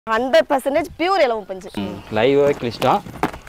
Hundred percentage pure இலவம் பஞ்சு லைவாக கிளிச்சிட்டோம்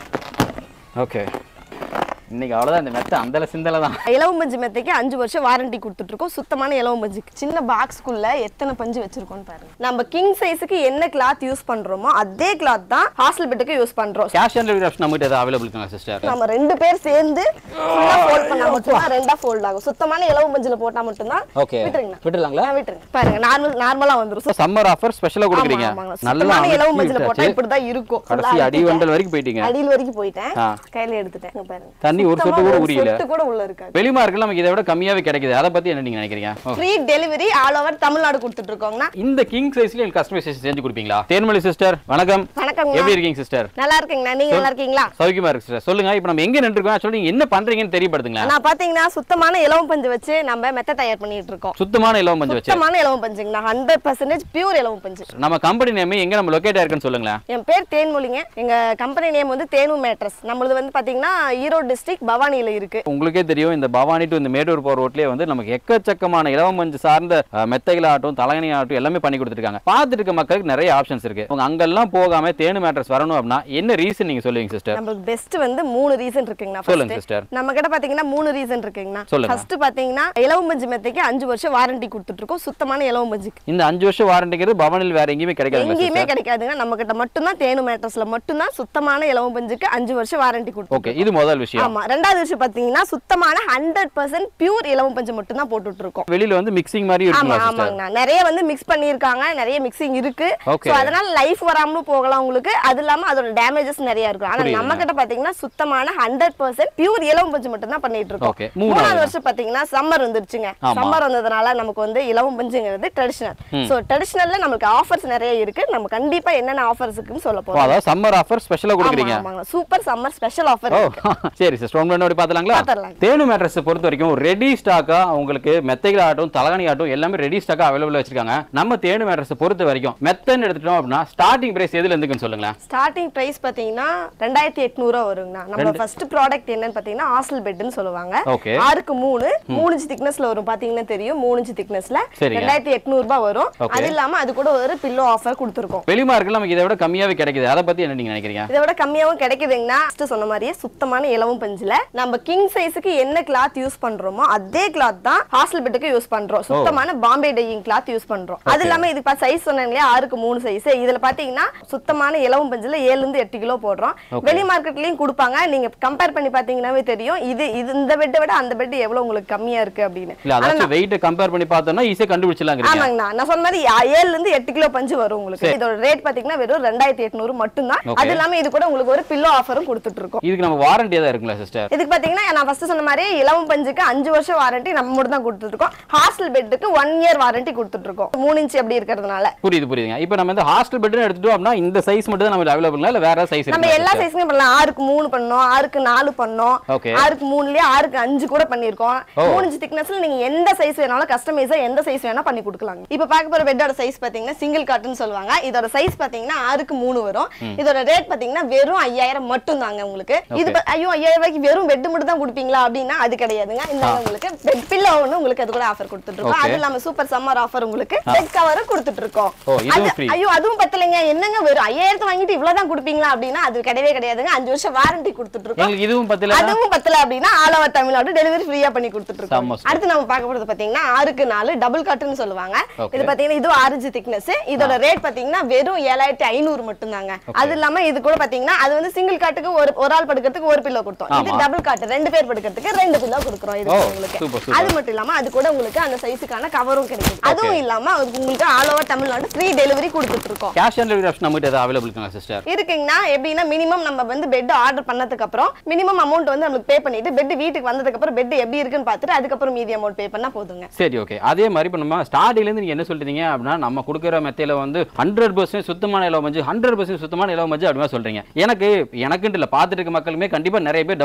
ஓகே இன்னைக்கு அவ்வளோதான் இந்த மெத்த அந்தல சிந்தல தான் இலவம் பஞ்சு மெத்தைக்கு அஞ்சு வருஷம் வாரண்டி கொடுத்துட்டு இருக்கோம் சுத்தமான இலவம் பஞ்சுக்கு சின்ன பாக்ஸ்க்குள்ள எத்தனை பஞ்சு வச்சிருக்கோம்னு பாருங்க நம்ம கிங் சைஸுக்கு என்ன கிளாத் யூஸ் பண்றோமோ அதே கிளாத் தான் ஹாஸ்டல் பெட்டுக்கு யூஸ் பண்றோம் கேஷ் ஆன் டெலிவரி ஆப்ஷன் நம்மகிட்ட ஏதாவது அவைலபிள் இருக்குங்களா சிஸ்டர் நம்ம ரெண்டு பேர் சேர்ந்து ஃபுல்லா ஃபோல்ட் பண்ணா மட்டும்தான் ரெண்டா ஃபோல்ட் ஆகும் சுத்தமான இலவம் பஞ்சுல போட்டா மட்டும்தான் ஓகே விட்டுருங்கண்ணா விட்டுலாங்களா ஆ, விட்டுருங்க பாருங்க நார்மல் நார்மலா வந்துரும் சம்மர் ஆஃபர் ஸ்பெஷலாக கொடுக்குறீங்க ஆமாங்க. நல்லா சுத்தமான இலவம் பஞ்சுல அமுக்கி போட்டா விட்டாச்சு. இப்படிதான் இருக்கும் கடைசி Full ஆ அடி வண்டல் வரைக்கும் போயிட்டீங்க அடியில் வரைக்கும் போயிட்டேன் ஆ. கையில எடுத்துட்டேன் இங்க பாருங்க தண்ணி ஒரு சொட்டு சுத்தமா கூட ஒரு உரியல சொட்டு கூட உள்ள இருக்காது வெளி மார்க்கெட்ல நமக்கு இதை விட கம்மியாவே கிடைக்குது அதை பத்தி என்ன நீங்க நினைக்கிறீங்க ஓ. Free delivery all over Tamil Nadu கொடுத்துட்டு இருக்கோங்கண்ணா இந்த கிங் சைஸ்ல எனக்கு கஸ்டமைசேஷன் செஞ்சு கொடுப்பீங்களா தேன்மொழி சிஸ்டர் வணக்கம் வணக்கங்க எப்படி இருக்கீங்க சிஸ்டர் நல்லா இருக்கீங்கண்ணா நீங்க நல்லா இருக்கீங்களா சௌக்கியமா இருக்கு சிஸ்டர் சொல்லுங்க இப்போ நம்ம எங்க நின்றுருக்கோம் ஆக்சுவலி நீங்க என்ன பண்றீங்கன்னு தெரியப்படுத்துங்களா நான் பாத்தீங்கன்னா சுத்தமான இலவம் பஞ்சு வச்சு நம்ம மெத்த தயார் பண்ணிட்டு இருக்கோம் சுத்தமான இலவம் பஞ்சு வச்சு சுத்தமான இலவம் பஞ்சுங்கண்ணா ஹண்ட்ரட் பர்சன்டேஜ் பியூர் இலவம் பஞ்சு நம்ம கம்பெனி நேம் எங்க நம்ம லொகேட் ஆயிருக்குன்னு சொல்லுங்களேன் என் பேர் தேன்மொழிங்க எங்க கம்பெனி நேம் வந்து தேனு மேட்ரஸ் நம்மளது வந்து பாத்தீங்கன்னா ஈரோடு டிஸ்ட்ரிக்ட் பவானியில இருக்கு உங்களுக்கே தெரியும் இந்த பவானி டு இந்த மேட்டூர் போற ரோட்லயே வந்து நமக்கு எக்கச்சக்கமான இலவம் மஞ்சு சார்ந்த அஹ், மெத்தைகள் ஆகட்டும் தலையணி ஆகட்டும் எல்லாமே பண்ணி கொடுத்துருக்காங்க பார்த்துட்டு இருக்க மக்களுக்கு நிறைய ஆப்ஷன்ஸ் இருக்கு உங்க அங்கெல்லாம் போகாம தேனு மேட்ரஸ் வரணும் அப்படின்னா என்ன ரீசன் நீங்க சொல்லுவீங்க சிஸ்டர் நம்மளுக்கு பெஸ்ட் வந்து மூணு ரீசன் இருக்குங்கண்ணா சொல்லுங்க first. சிஸ்டர் நம்ம கிட்ட பாத்தீங்கன்னா மூணு ரீசன் இருக்குங்கண்ணா சொல்லுங்க. ஃபர்ஸ்ட் பாத்தீங்கன்னா இலவம் பஞ்சு மெத்தைக்கு அஞ்சு வருஷம் வாரண்டி கொடுத்துட்டு இருக்கோம் சுத்தமான இலவம் பஞ்சுக்கு இந்த அஞ்சு வருஷம் வாரண்டிங்கிறது பவானில் வேற எங்கேயுமே கிடைக்காதுங்க எங்கேயுமே சிஸ்டர் கிடைக்காதுங்க நம்ம கிட்ட மட்டும்தான் தேனு மேட்ரஸ்ல மட்டும்தான் சுத்தமான இலவம் பஞ்சுக்கு அஞ்சு வருஷம் வாரண்டி கொடுத்து ஓகே இது முதல் விஷயம் ஆமா ரெண்டாவது விஷயம் பாத்தீங்கன்னா சுத்தமான ஹண்ட்ரட் பர்சன்ட் பியூர் இலவம் பஞ்சு மட்டும் தான் போட்டுட்டு இருக்கோம் வெளியில வந்து மிக்சிங் மாதிரி ஆமா இருக்குங்களா சிஸ்டர் ஆமாங்கண்ணா நிறைய வந்து மிக்ஸ் பண்ணியிருக்காங்க நிறைய மிக்சிங் இருக்கு Okay. சோ அதனால லைஃப் வராமலும் போகலாம் உங்களுக்கு அது இல்லாம அதோட டேமேஜஸ் நிறைய இருக்கும் ஆனா புரியுதுங்க. நம்ம கிட்ட பாத்தீங்கன்னா சுத்தமான ஹண்ட்ரட் பர்சன்ட் பியூர் இலவம் பஞ்சு மட்டும் தான் பண்ணிட்டு இருக்கோம் Okay. மூணாவது. மூணாவது வருஷம் பாத்தீங்கன்னா சம்மர் வந்துருச்சுங்க ஆமா. சம்மர் வந்ததுனால நமக்கு வந்து இலவம் பஞ்சுங்கிறது ட்ரெடிஷனல் சோ ட்ரெடிஷனல்ல நமக்கு ஆஃபர்ஸ் நிறைய இருக்கு நம்ம கண்டிப்பா என்னென்ன ஆஃபர்ஸ் இருக்குன்னு சொல்ல ஓ, போறோம் அதாவது சம்மர் ஆஃபர் ஸ்பெஷலா கொடுக்குறீங்க சூப்பர் சம்மர் ஸ்பெஷல் ஆஃபர் ஓ சரி சிஸ்டர் ரொம்ப முன்னாடி பார்த்துலாங்களா பார்த்துடலாம். தேனு மேட்ரஸ் பொறுத்த வரைக்கும் ரெடி ஸ்டாக்கா உங்களுக்கு மெத்தைகள் ஆகட்டும் தலகாணி ஆகட்டும் எல்லாமே ரெடி ஸ்டாக்கா அவைலபிள் வச்சிருக்காங்க நம்ம தேனு மேட்ரஸ் பொறுத்த வரைக்கும் மெத்தன்னு எடுத்துட்டோம் அப்படின்னா ஸ்டார்டிங் பிரைஸ் எதுல இருந்துக்குன்னு சொல்லுங்களேன் ஸ்டார்டிங் பிரைஸ் பாத்தீங்கன்னா ரெண்டாயிரத்தி எட்நூறுவா வருங்கண்ணா நம்ம ஃபர்ஸ்ட் ப்ராடக்ட் என்னன்னு பாத்தீங்கன்னா ஹாஸ்டல் பெட்னு சொல்லுவாங்க ஓகே ஆறுக்கு மூணு மூணு இன்ச் திக்னஸ்ல வரும் பாத்தீங்கன்னா தெரியும் மூணு இன்ச் திக்னஸ்ல சரிங்க. ரெண்டாயிரத்தி எட்நூறு ரூபாய் வரும் Okay. அது இல்லாம அது கூட ஒரு பில்லோ ஆஃபர் கொடுத்துருக்கோம் வெளி மார்க்கெட்ல நமக்கு இதை விட கம்மியாவே கிடைக்குது அதை பத்தி என்ன நீங்க நினைக்கிறீங்க இதை விட கம்மியாவும் கிடைக்குதுங்கன்னா first சொன்ன மாதிரியே சுத்தமான இலவம் பஞ்சுல நம்ம கிங் சைஸுக்கு என்ன கிளாத் யூஸ் பண்றோமோ அதே கிளாத் தான் ஹாஸ்டல் பெட்டுக்கு யூஸ் பண்றோம் சுத்தமான பாம்பே டையிங் கிளாத் யூஸ் பண்றோம் அது இல்லாம இது சைஸ் சொன்னேன் இல்லையா ஆறுக்கு மூணு சைஸ் இதுல பாத்தீங்கன்னா சுத்தமான இலவம் பஞ்சுல ஏழுல இருந்து எட்டு கிலோ போடுறோம் Okay. வெளி மார்க்கெட்லயும் கொடுப்பாங்க நீங்க கம்பேர் பண்ணி பாத்தீங்கன்னாவே தெரியும் இது இது இந்த பெட்டை விட அந்த பெட் எவ்வளவு உங்களுக்கு கம்மியா இருக்கு அப்படின்னு இல்ல அதாச்சும் வெயிட் கம்பேர் பண்ணி பார்த்தோம்னா ஈஸியா கண்டுபிடிச்சலாங்கிறீங்க ஆமாங்கண்ணா நான் சொன்ன மாதிரி ஆ- ஏழுல இருந்து எட்டு கிலோ பஞ்சு வரும் உங்களுக்கு சரி. இதோட ரேட் பாத்தீங்கன்னா வெறும் ரெண்டாயிரத்தி எட்நூறு மட்டும்தான் Okay. அது இல்லாம இது கூட உங்களுக்கு ஒரு பில்லோ ஆஃபரும் கொடுத்துட்டு இருக்கோம் இதுக்கு நம்ம வாரண்டி ஏதாவது இருக்குங்களா சிஸ்டர் இதுக்கு பாத்தீங்கன்னா நான் ஃபர்ஸ்ட் சொன்ன மாதிரி இலவம் பஞ்சுக்கு அஞ்சு வருஷம் வாரண்டி நம்ம மட்டும் தான் கொடுத்துட்டு இருக்கோம் ஹாஸ்டல் பெட்டுக்கு ஒன் இயர் வாரண்டி கொடுத்துட்டு இருக்கோம் மூணு இன்ச் எப்படி இருக்கிறதுனால புரியுது புரியுதுங்க இப்போ நம்ம இந்த ஹாஸ்டல் பெட்னு எடுத்துட்டோம் அப்படின்னா இந்த சைஸ் மட்டும் தான் நம்ம அவைலபிள் இல்ல வேற சைஸ் நம்ம எல்லா சைஸ்லயும் பண்ணலாம் ஆறுக்கு மூணு பண்ணோம் ஆறுக்கு நாலு பண்ணோம் ஓகே ஆறுக்கு மூணுலயே ஆறுக்கு அஞ்சு கூட பண்ணிருக்கோம் ஓ. மூணு இன்ச் திக்னஸ்ல நீங்க எந்த சைஸ் வேணாலும் கஸ்டமைஸா எந்த சைஸ் வேணா பண்ணி கொடுக்கலாங்க இப்ப பார்க்க போற பெட்டோட சைஸ் பாத்தீங்கன்னா சிங்கிள் காட்டன் சொல்லுவாங்க இதோட சைஸ் பாத்தீங்கன்னா ஆறுக்கு மூணு வரும் இதோட ரேட் பாத்தீங்கன்னா வெறும் ஐயாயிரம் மட்டும் தாங்க உங்களுக்கு இது ப- ஐயோ ஐயாயிரம் ரூபாய்க்கு வெறும் பெட் மட்டும் தான் கொடுப்பீங்களா அப்படின்னா அது கிடையாதுங்க இந்த உங்களுக்கு பெட் பில்லோ ஒன்று உங்களுக்கு அது கூட ஆஃபர் கொடுத்துட்டு இருக்கோம் Okay. அது இல்லாம சூப்பர் சம்மர் ஆஃபர் உங்களுக்கு பெட் கவரும் கொடுத்துட்டு இருக்கோம் ஓ, இதுவும் அது- free. ஐயோ அதுவும் பத்தலைங்க என்னங்க வெறும் ஐயாயிரத்து வாங்கிட்டு இவ்வளவுதான் கொடுப்பீங்களா அப்படின்னா அது கிடையவே கிடையாதுங்க அஞ்சு வருஷம் வாரண்டி கொடுத்துட்டு இருக்கோம் எங்களுக்கு இதுவும் பத்தில அதுவும் பத்தல அப்படின்னா ஆல் ஓவர் தமிழ்நாடு டெலிவரி ஃப்ரீயா பண்ணி கொடுத்துட்டு இருக்கோம் செம்ம super. அடுத்து நம்ம பார்க்க போறது பாத்தீங்கன்னா ஆறுக்கு நாலு டபுள் காட்டுன்னு சொல்லுவாங்க Okay. இது பாத்தீங்கன்னா இது ஆரஞ்சு திக்னஸ் இதோட ரேட் பாத்தீங்கன்னா வெறும் ஏழாயிரத்தி ஐநூறு மட்டும் தாங்க அது இல்லாம இது கூட பாத்தீங்கன்னா அது வந்து சிங்கிள் காட்டுக்கு ஒரு ஒரு ஆள் படுக்கிறதுக்கு ஒரு பில்லோ கொடுத்தோம் இது ஆமா. டபுள் காட்டு ரெண்டு பேர் படுக்கிறதுக்கு ரெண்டு பில்லோ கொடுக்குறோம் இது ஓ, உங்களுக்கு super, super. அது மட்டும் இல்லாம அது கூட உங்களுக்கு அந்த சைஸுக்கான கவரும் கிடைக்கும் அதுவும் இல்லாம அது உங்களுக்கு all over Tamil Nadu free delivery கொடுத்துட்டு இருக்கோம் கேஷ் ஆன் டெலிவரி ஆப்ஷன் நம்மகிட்ட ஏதாவது அவைலபிள் இருக்குங்களா சிஸ்டர் இருக்குங்கண்ணா எப்படின்னா மினிமம் நம்ம வந்து பெட் ஆர்டர் பண்ணதுக்கு அப்புறம் மினிமம் அமௌண்ட் வந்து நம்மளுக்கு பே பண்ணிட்டு பெட் வீட்டுக்கு வந்ததுக்கு அப்புறம் பெட் எப்படி இருக்குன்னு பார்த்துட்டு அதுக்கப்புறம் மீதி அமௌண்ட் பே பண்ணா போதுங்க சரி ஓகே அதே மாதிரி இப்போ நம்ம ஸ்டார்டிங்லேருந்து நீங்கள் என்ன சொல்றீங்க அப்படின்னா நம்ம கொடுக்குற மெத்தையில வந்து ஹண்ட்ரட் பர்சன்ட் சுத்தமான இலவ மஞ்சு ஹண்ட்ரட் பர்சன்ட் சுத்தமான இலவ மஞ்சு அப்படிமா சொல்றீங்க எனக்கு எனக்குன்ட்டு இல்லை பார்த்துட்டு இருக்க மக்களுமே கண்டிப்பாக நிறைய பேர் டவுட்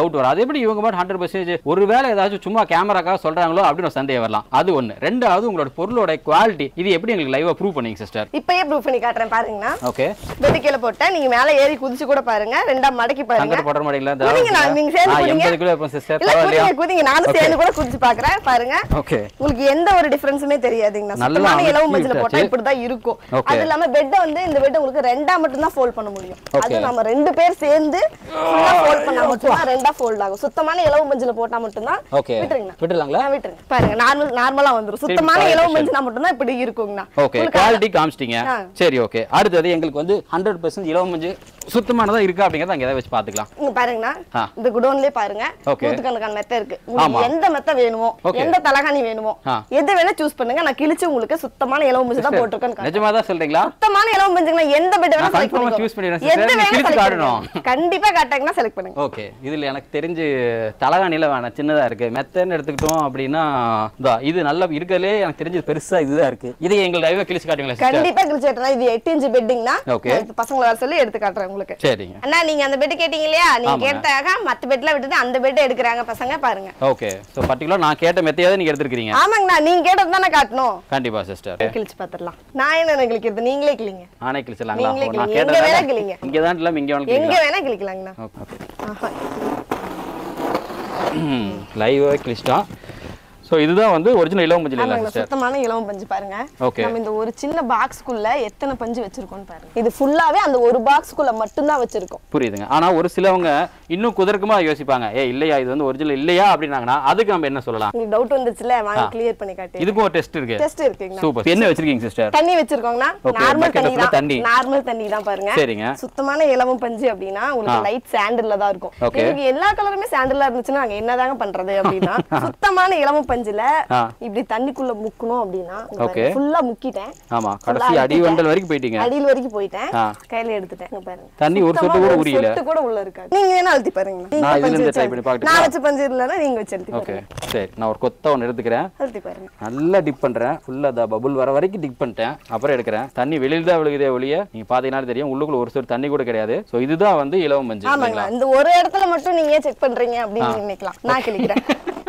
டவுட் வரும் அது எப்படி இவங்க மட்டும் ஹண்ட்ரட் பர்சன்டேஜ் ஒருவேளை ஏதாச்சும் சும்மா கேமராக்காக சொல்றாங்களோ அப்படின்னு ஒரு சந்தேகம் வரலாம் அது ஒண்ணு ரெண்டாவது உங்களோட பொருளோட குவாலிட்டி இது எப்படி எங்களுக்கு லைவா ப்ரூவ் பண்ணீங்க சிஸ்டர் இப்பயே ப்ரூவ் பண்ணி காட்டுறேன் பாருங்கண்ணா ஓகே பெட்டு கீழே போட்டேன் நீங்க மேல ஏறி குதிச்சு கூட பாருங்க ரெண்டா மடக்கி பாருங்க சங்கர் போடுற மாட்டீங்களா குதிங்க நான் நீங்க சேர்ந்து குதிங்க. எண்பது கிலோ இருப்போம் சிஸ்டர் இல்ல பரவாயில்லையா குதிங்க குதிங்க நானும் சேர்ந்து கூட குதிச்சு பாக்குறேன் பாருங்க ஓகே உங்களுக்கு எந்த ஒரு டிஃபரன்ஸுமே தெரியாதுங்கண்ணா நல்லா சுத்தமான அமுக்கி இலவம் மஞ்சள் போட்டா விட்டாச்சு. இப்படிதான் இருக்கும் Okay. அது இல்லாம பெட்டை வந்து இந்த பெட்டை உங்களுக்கு ரெண்டா மட்டும் தான் ஃபோல்ட் பண்ண முடியும் Okay. அது நம்ம ரெண்டு பேர் சேர்ந்து ஃபுல்லா ஃபோல்ட் பண்ணா மட்டும் தான் ரெண்டா ஃபோல்ட் ஆகும் சுத்தமான இலவம் மஞ்சள் போட்டா மட்டும் தான் ஓகே விட்டுருங்கண்ணா விட்டுலாங்களா ஆ, விட்டுருங்க பாருங்க நார்மல் நார்மலா வந்துரும் சுத்தமான quality இலவம் மஞ்சள் மட்டும் தான் இப்படி இருக்குங்கண்ணா ஓகே உங்களுக்கு குவாலிட்டி காமிச்சிட்டீங்க ஆ. சரி ஓகே அடுத்தது எங்களுக்கு வந்து ஹண்ட்ரட் பர்சன்ட் இலவம் மஞ்சு சுத்தமானதா இருக்கா அப்படிங்கறத அங்க ஏதாவது வச்சு பாத்துக்கலாம் இங்க பாருங்கண்ணா ஆ. இந்த குடோன்லயே பாருங்க Okay. நூத்துக்கணக்கான மெத்த இருக்கு ஆமா. உங்களுக்கு எந்த மெத்த வேணுமோ Okay. எந்த தலகாணி வேணுமோ ஆ. எது வேணா சூஸ் பண்ணுங்க நான் கிழிச்சு உங்களுக்கு சுத்தமான இலவம் மஞ்சள் தான் போட்டிருக்கேன் நிஜமா தான் சொல்றீங்களா சுத்தமான இலவம் மஞ்சள் எந்த பெட் வேணா நான் செலக்ட் confirm ஆ பண்ணிக்கோ choose பண்ணிடுறேன் எது sister. நீ வேணா கிழிச்சு select காட்டணும். பண்ணுங்க. கண்டிப்பா காட்டாங்கன்னா செலக்ட் பண்ணுங்க ஓகே இதுல எனக்கு தெரிஞ்சு தலகாணில வேணாம் சின்னதா இருக்கு மெத்தன்னு எடுத்துக்கிட்டோம் அப்படின்னா இதா, இது நல்ல இருக்கிறதுலே எனக்கு தெரிஞ்சு பெருசா இதுதான் இருக்கு இதை எங்க லைவா கிழிச்சு காட்டுங்களா சிஸ்டர் கண்டிப்பா கிழிச்சு காட்டுறேன் இது எட்டு இன்ச் பெட்டிங்னா Okay. பசங்களை வர சொல்லி எடுத்து காட்டுறேன் உங்களுக்கு சரிங்க அண்ணா நீங்க அந்த பெட் கேட்டீங்க இல்லையா நீங்க ஆமாங்க. கேட்டாக மத்த பெட்ல விட்டுட்டு அந்த பெட் எடுக்கிறாங்க பசங்க பாருங்க ஓகே ஸோ பர்டிகுலர் நான் கேட்ட மெத்தையாவது நீங்க எடுத்துருக்கீங்க ஆமாங்கண்ணா நீங்க கேட்டது தானே காட்டணும் கண்டிப்பா சிஸ்டர் கிழிச்சு பாத்துடலாம் நான் என்ன கிழிக்கிறது நீங்களே கிழிங்க நானே கிழிச்சிடலாங்களா நீங்களே ஓ, நான் கிழிங்க. எங்க வேணா கேட்டதால கிழிங்க. இங்க தான் இல்லாம இங்க வேணாலும் எங்க கிழிக்கலாம் வேணா கிழிக்கலாங்கண்ணா ஓகே ஆஹா. லைவாக கிழிச்சிட்டோம் ஸோ இதுதான் வந்து ஒரிஜினல் இலவம் மஞ்சள் இல்லை ஆமாங்கண்ணா சிஸ்டர் சுத்தமான இலவம் பஞ்சு பாருங்க Okay. நம்ம இந்த ஒரு சின்ன பாக்ஸ்க்குள்ள எத்தனை பஞ்சு வச்சிருக்கோம்னு பாருங்க இது ஃபுல்லாவே அந்த ஒரு பாக்ஸ்க்குள்ள மட்டும்தான் வச்சிருக்கோம் புரியுதுங்க ஆனா ஒரு சிலவங்க இன்னும் குதர்க்கமா யோசிப்பாங்க ஏ இல்லையா இது வந்து ஒரிஜினல் இல்லையா அப்படின்னாங்கன்னா அதுக்கு நம்ம என்ன சொல்லலாம் உங்களுக்கு டவுட் வந்துச்சுல வாங்க கிளியர் பண்ணி காட்டி இதுக்கும் ஒரு டெஸ்ட் இருக்கு டெஸ்ட் இருக்குங்கண்ணா சூப்பர் என்ன வச்சிருக்கீங்க சிஸ்டர் தண்ணி வச்சிருக்கோங்கண்ணா Okay, நார்மல் bucket தண்ணி full தான் தண்ணி. நார்மல் தண்ணி தான் பாருங்க சரிங்க சுத்தமான இலவம் பஞ்சு அப்படின்னா உங்களுக்கு லைட் சாண்டில்ல தான் இருக்கும் Okay. உங்களுக்கு எல்லா கலருமே சாண்டிலா இருந்துச்சுன்னா நாங்க என்னதாங்க பண்றது அப்படின்னா சுத்தமான இலவம் பஞ்சுல ஆ. இப்படி தண்ணிக்குள்ள முக்கணும் அப்படின்னா Okay. ஃபுல்லா முக்கிட்டேன் ஆமா Full ஆ கடைசி அடி அழுத்திட்டேன். வண்டல் வரைக்கும் போயிட்டீங்க அடியில் வரைக்கும் போயிட்டேன் ஆ. கையில எடுத்துட்டேன் இங்க பாருங்க தண்ணி ஒரு சுத்தமா சொட்டு கூட ஒரு உரியல சொட்டு கூட உள்ள இருக்காது நீங்க வேணா அழுத்தி பாருங்க நீங்க நான் இதுல பஞ்சு இருந்து வச்சு try பண்ணி அழுத்தி- பார்க்கட்டுமா? நான் வச்ச பஞ்சு இல்லைன்னா நீங்க வச்சு அழுத்தி ஓகே பாருங்க சரி நான் ஒரு கொத்த ஒன்று எடுத்துக்கிறேன் அழுத்தி பாருங்க நல்லா டிப் பண்றேன் ஃபுல்லா அந்த பபுள் வர வரைக்கும் டிப் பண்ணிட்டேன் அப்புறம் எடுக்கிறேன் தண்ணி வெளியில தான் விழுகுதே ஒழிய நீங்க பாத்தீங்கன்னா தெரியும் உள்ளுக்குள்ள ஒரு சொட்டு தண்ணி கூட கிடையாது ஸோ இதுதான் வந்து இலவம் மஞ்சள் ஆமாங்களா இல்லைங்களா இந்த ஒரு இடத்துல மட்டும் நீங்க செக் பண்றீங்க அப்படின்னு நினைக்கலாம் நான் கிளிக்கிறேன்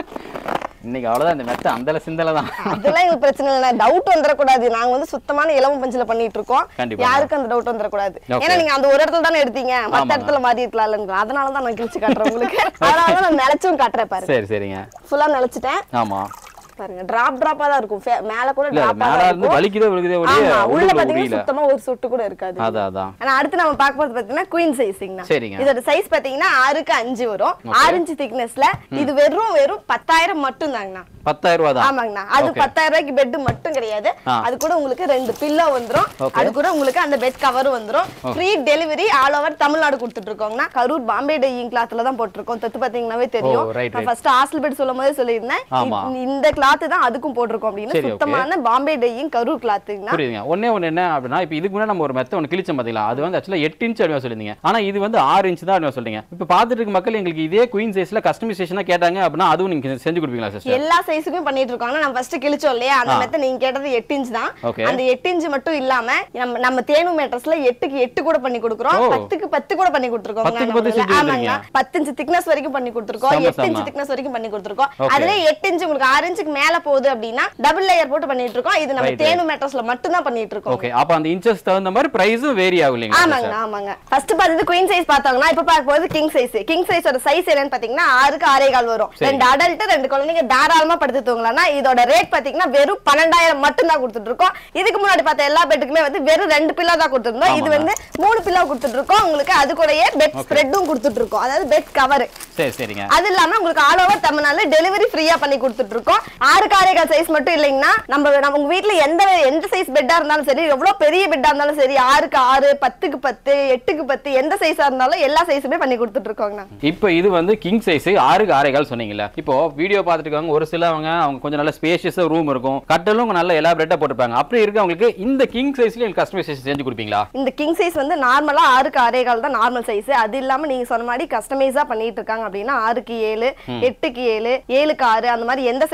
இன்னைக்கு அவ்வளவுதான் இந்த மெத்த அந்தல சிந்தல தான் அதெல்லாம் எங்களுக்கு பிரச்சனை இல்லை டவுட் வந்துடக்கூடாது நாங்க வந்து சுத்தமான இலவம் பஞ்சுல பண்ணிட்டு இருக்கோம் கண்டிப்பா. யாருக்கும் அந்த டவுட் வந்துடக்கூடாது Okay. ஏன்னா நீங்க அந்த ஒரு இடத்துல தானே எடுத்தீங்க மத்த ஆமாங்க. இடத்துல மாறி இருக்கலாம்ல அதனால தான் நான் கிழிச்சு காட்டுறேன் உங்களுக்கு அதனால தான் நான் நினைச்சும் காட்டுறேன் பாருங்க சரி சரிங்க ஃபுல்லா நினைச்சிட்டேன் ஆமா பாருங்க டிராப் டிராப்பா தான் இருக்கும் ஃபே- மேல கூட இல்ல டிராப்பா மேல தான் இருந்து இருக்கும் வலிக்குதே விழுகுதே ஒழிய ஆமா உள்ள உள்ளுக்குள்ள பாத்தீங்கன்னா முடியல சுத்தமா ஒரு சொட்டு கூட இருக்காது அதான் அதான் ஆனா அடுத்து நம்ம பார்க்க போறது பாத்தீங்கன்னா குயின் சைஸிங்னா சரிங்க. இதோட சைஸ் பாத்தீங்கன்னா ஆறுக்கு அஞ்சு வரும் ஆறு இன்ச்சு திக்னஸ்ல இது வெறும் வெறும் பத்தாயிரம் மட்டும் தாங்கண்ணா பத்தாயிரம் ரூபா தான் ஆமாங்கண்ணா அது Okay. பத்தாயிரம் ரூபாய்க்கு பெட் மட்டும் கிடையாது ஆ. அது கூட உங்களுக்கு ரெண்டு பில்லோ வந்துரும் Okay. அது கூட உங்களுக்கு அந்த பெட் கவரும் வந்துரும் free delivery all over Tamil Nadu கொடுத்துட்டு இருக்கோங்கண்ணா கரூர் பாம்பே டையிங் கிளாத்ல தான் போட்டிருக்கோம் தொட்டு பாத்தீங்கன்னாவே தெரியும் ஓ, right, நான் right. ஃபர்ஸ்ட் ஹாஸ்டல் பெட் சொல்லும் போதே சொல்லியிருந்தேன் ஆமா. இ- இந்த கிளாத் தான் அதுக்கும் போட்டிருக்கோம் அப்படின்னு சரி, okay. சுத்தமான பாம்பே டையிங் கரூர் கிளாத்துங்கண்ணா புரியுதுங்க ஒண்ணே ஒண்ணு என்ன அப்படின்னா இப்போ இதுக்கு முன்னாடி நம்ம ஒரு மெத்த ஒன்று கிழிச்சோம் பாத்தீங்களா அது வந்து ஆக்சுவலாக எட்டு இன்ச் அப்படியா சொல்லியிருந்தீங்க ஆனா இது வந்து ஆறு இன்ச் தான் அப்படியா சொல்றீங்க இப்போ பார்த்துட்டு இருக்க மக்கள் எங்களுக்கு இதே குயின் சைஸ்ல கஸ்டமைசேஷனா கேட்டாங்க அப்படின்னா அதுவும் நீங்க செஞ்சு கொடுப்பீங்களா சிஸ்டர் எல்லா சைஸுக்கும் பண்ணிட்டு இருக்கோம் நம்ம ஃபர்ஸ்ட் கிழிச்சோம் இல்லையா அந்த ஆ. மெத்த நீங்க கேட்டது எட்டு இன்ச் தான் Okay. அந்த எட்டு இன்ச் மட்டும் இல்லாம நம்ம நம்ம தேனு மேட்ரஸ்ல எட்டுக்கு எட்டு கூட பண்ணி கொடுக்குறோம் ஓ. பத்துக்கு பத்து கூட பண்ணி கொடுத்துருக்கோம் பத்துக்கு பத்து செஞ்சு ஆமாங்க பத்து இன்ச் திக்னஸ் வரைக்கும் பண்ணி கொடுத்துருக்கோம் செம, எட்டு இன்ச் செம. திக்னஸ் வரைக்கும் பண்ணி கொடுத்துருக்கோம் Okay. அதுல எட்டு இன்ச் உங்களுக்கு ஆறு இன்ச்சுக்கு மேல போகுது அப்படின்னா டபுள் லேயர் போட்டு பண்ணிட்டு இருக்கோம் இது நம்ம Right, தேனு மேட்ரஸ்ல மட்டும் தான் பண்ணிட்டு இருக்கோம் ஓகே அப்போ அந்த இன்ச்சஸ் தகுந்த மாதிரி பிரைஸும் வேரி ஆகும் இல்லைங்களா ஆமாங்க sister? ஆமாங்க ஃபர்ஸ்ட் பார்த்தது குயின் சைஸ் பார்த்தாங்கன்னா இப்ப பார்க்க போறது கிங் சைஸ் கிங் சைஸோட சைஸ் என்னன்னு பாத்தீங்கன்னா ஆறுக்கு ஆறே கால் வரும் சரி. ரெண்டு அடல்ட் ரெண்டு குழந்தைங்க தாராளமா படுத்து தூங்கலாம்னா இதோட ரேட் பாத்தீங்கன்னா வெறும் பன்னெண்டாயிரம் மட்டும் தான் கொடுத்துட்டு இருக்கோம் இதுக்கு முன்னாடி பார்த்த எல்லா பெட்டுக்குமே வந்து வெறும் ரெண்டு பில்லோ தான் கொடுத்துருந்தோம் இது ஆமாங்க. வந்து மூணு பில்லோ கொடுத்துட்டு இருக்கோம் உங்களுக்கு அது கூடயே பெட் ஸ்ப்ரெட்டும் கொடுத்துட்டு இருக்கோம் அதாவது பெட் கவர் சரி சரிங்க அது இல்லாம உங்களுக்கு ஆல் ஓவர் தமிழ்நாடு டெலிவரி ஃப்ரீயா பண்ணி கொடுத்துட்டு இருக்கோம் ஆறு காரைக்கால் சைஸ் மட்டும் இல்லைங்கன்னா நம்ம நம்ம உங்க வீட்ல எந்த எந்த சைஸ் பெட்டா இருந்தாலும் சரி எவ்வளவு பெரிய பெட்டா இருந்தாலும் சரி ஆறுக்கு ஆறு பத்துக்கு பத்து எட்டுக்கு பத்து எந்த சைஸா இருந்தாலும் எல்லா சைஸுமே பண்ணி கொடுத்துட்டு இருக்கோங்கண்ணா இப்போ இது வந்து கிங் சைஸ் ஆறுக்கு ஆறே கால் சொன்னீங்கல்ல இப்போ வீடியோ பார்த்துட்டு இருக்காங்க ஒரு சிலவங்க அவங்க கொஞ்சம் நல்ல ஸ்பேஷியஸா ரூம் இருக்கும் கட்டலும் நல்ல எலாபரேட்டா போட்டிருப்பாங்க அப்படி இருக்கவங்களுக்கு இந்த கிங் சைஸ்ல எனக்கு கஸ்டமைசேஷன் செஞ்சு கொடுப்பீங்களா இந்த கிங் சைஸ் வந்து நார்மலா ஆறுக்கு ஆறே கால் தான் நார்மல் சைஸ் அது இல்லாம நீங்க சொன்ன மாதிரி கஸ்டமைஸா பண்ணிட்டு இருக்காங்க அப்படின்னா ஆறுக்கு ஏழு எட்டுக்கு ஏழு ஏழுக்கு ஆறு அந்த மாதிரி எந்த சைஸா இருந்தாலும்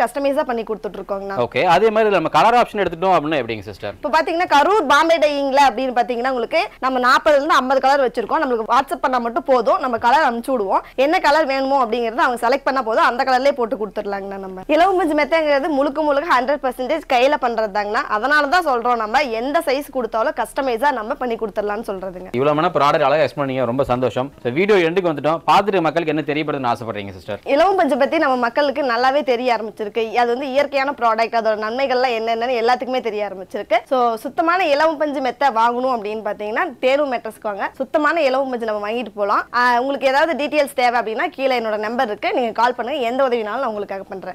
கஸ்டமைஸா பண்ணி கொடுத்துட்டு இருக்கோங்கண்ணா ஓகே அதே மாதிரி நம்ம கலர் ஆப்ஷன் எடுத்துட்டோம் அப்படின்னா எப்படிங்க சிஸ்டர் இப்போ பாத்தீங்கன்னா கரூர் பாம்பே டையிங்ல அப்படின்னு பாத்தீங்கன்னா உங்களுக்கு நம்ம நாற்பதுல இருந்து ஐம்பது கலர் வச்சிருக்கோம் நம்மளுக்கு வாட்ஸ்அப் பண்ணா மட்டும் போதும் நம்ம கலர் அனுப்பிச்சு விடுவோம் என்ன கலர் வேணுமோ அப்படிங்கறத அவங்க செலக்ட் பண்ணா போதும் அந்த கலர்லயே போட்டு கொடுத்துடலாங்கண்ணா நம்ம இலவு மஞ்சு மெத்தைங்கிறது முழுக்க முழுக்க ஹண்ட்ரட் பர்சன்டேஜ் கையில பண்றது தாங்கண்ணா அதனால தான் சொல்றோம் நம்ம எந்த சைஸ் கொடுத்தாலும் கஸ்டமைஸா நம்ம பண்ணி கொடுத்துடலாம்னு சொல்றதுங்க இவ்வளவு மணி ப்ராடக்ட் அழகாக எக்ஸ்பிளைன் பண்ணீங்க ரொம்ப சந்தோஷம் வீடியோ எண்டுக்கு வந்துட்டோம் பார்த்துட்டு மக்களுக்கு என்ன தெரியப்படுதுன்னு ஆசைப்படுறீங்க சிஸ்டர் இலவம் பஞ்சை பத்தி நம்ம மக்களுக்கு நல்லாவே தெரிய ஆரம்பிச்சிருக்கு அது வந்து இயற்கையான ப்ராடக்ட் அதோட நன்மைகள்லாம் என்னென்னு எல்லாத்துக்குமே தெரிய ஆரம்பிச்சிருக்கு ஸோ சுத்தமான இலவம் பஞ்சு மெத்தை வாங்கணும் அப்படின்னு பார்த்தீங்கன்னா தேர்வு மெட்ரஸ்க்கு வாங்க சுத்தமான இலவம் பஞ்சு நம்ம வாங்கிட்டு போகலாம் உங்களுக்கு ஏதாவது டீட்டெயில்ஸ் தேவை அப்படின்னா கீழே என்னோட நம்பர் இருக்கு நீங்க கால் பண்ணுங்க எந்த உதவினாலும் நான் உங்களுக்காக பண்றேன்